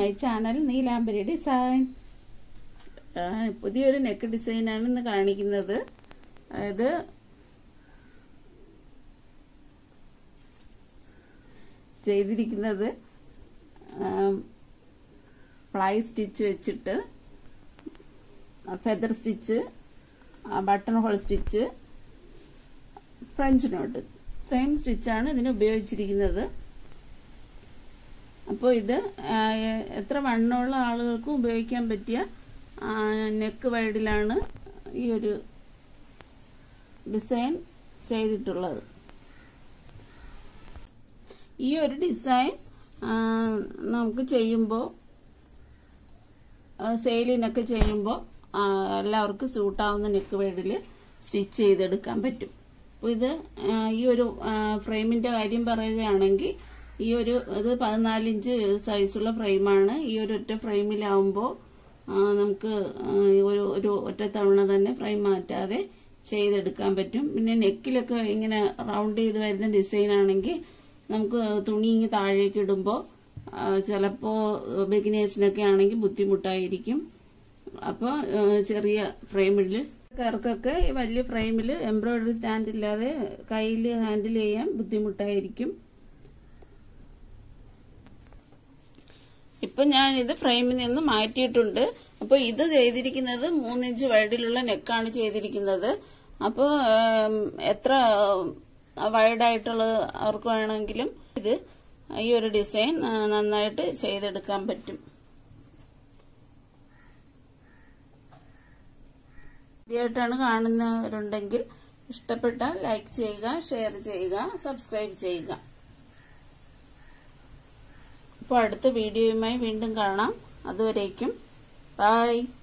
my channel Neelambari design ആ, പുതിയൊരു neck ഡിസൈനാണ് ഇന്ന് കാണിക്കുന്നത് അതായത് ചെയ്തിരിക്കുന്നത് പ്ലൈ സ്റ്റിച്ച് വെച്ചിട്ട് feather stitch button hole stitch French knot ഇത്രയും സ്റ്റിച്ചാണ് ഇതിന് ഉപയോഗിച്ചിരിക്കുന്നത് അപ്പോൾ ഇത് ആ, എത്ര വണ്ണമുള്ള ആളുകൾക്കും ഉപയോഗിക്കാൻ പറ്റിയ നെക്ക് വൈഡിലാണ് ഈ ഒരു ഡിസൈൻ ചെയ്തിട്ടുള്ളത് ഈ ഒരു ഡിസൈൻ ആ, നമുക്ക് ചെയ്യുമ്പോൾ സെയിലിനൊക്കെ ചെയ്യുമ്പോൾ എല്ലാവർക്കും സൂട്ടാവുന്ന നെക്ക് വൈഡിൽ സ്റ്റിച്ച് ചെയ്തെടുക്കാൻ പറ്റും അപ്പോൾ ഇത് ആ, ഈ ഒരു ഫ്രെയിമിന്റെ കാര്യം പറയുകയാണെങ്കിൽ ഈ ഒരു ഇത് പതിനാലിഞ്ച് സൈസുള്ള ഫ്രെയിമാണ് ഈ ഒരു ഒറ്റ ഫ്രെയിമിലാവുമ്പോൾ നമുക്ക് ആ, ഒരു ഒരു ഒറ്റ തവണ തന്നെ ഫ്രെയിം മാറ്റാതെ ചെയ്തെടുക്കാൻ പറ്റും പിന്നെ നെക്കിലൊക്കെ ഇങ്ങനെ റൗണ്ട് ചെയ്ത് വരുന്ന ഡിസൈൻ ആണെങ്കിൽ നമുക്ക് തുണി ഇങ്ങ് താഴേക്ക് ഇടുമ്പോൾ ചിലപ്പോൾ ബിഗിനേഴ്സിനൊക്കെ ആണെങ്കിൽ ബുദ്ധിമുട്ടായിരിക്കും അപ്പോൾ ചെറിയ ഫ്രെയിമിൽ കാർക്കൊക്കെ ഈ വലിയ ഫ്രെയിമിൽ എംബ്രോയിഡറി സ്റ്റാൻഡ് ഇല്ലാതെ കയ്യിൽ ഹാൻഡിൽ ചെയ്യാൻ ബുദ്ധിമുട്ടായിരിക്കും ഇപ്പൊ ഞാൻ ഇത് ഫ്രെയിമിൽ നിന്ന് മാറ്റിയിട്ടുണ്ട് അപ്പൊ ഇത് ചെയ്തിരിക്കുന്നത് മൂന്നിഞ്ച് വൈഡിലുള്ള നെക്കാണ് ചെയ്തിരിക്കുന്നത് അപ്പോൾ എത്ര വൈഡായിട്ടുള്ള അവർക്ക് വേണമെങ്കിലും ഇത് ഈ ഒരു ഡിസൈൻ ആ, നന്നായിട്ട് ചെയ്തെടുക്കാൻ പറ്റും ആദ്യമായിട്ടാണ് കാണുന്നവരുണ്ടെങ്കിൽ ഇഷ്ടപ്പെട്ടാൽ ലൈക്ക് ചെയ്യുക ഷെയർ ചെയ്യുക സബ്സ്ക്രൈബ് ചെയ്യുക അപ്പോൾ അടുത്ത വീഡിയോയുമായി വീണ്ടും കാണാം അതുവരേക്കും ബൈ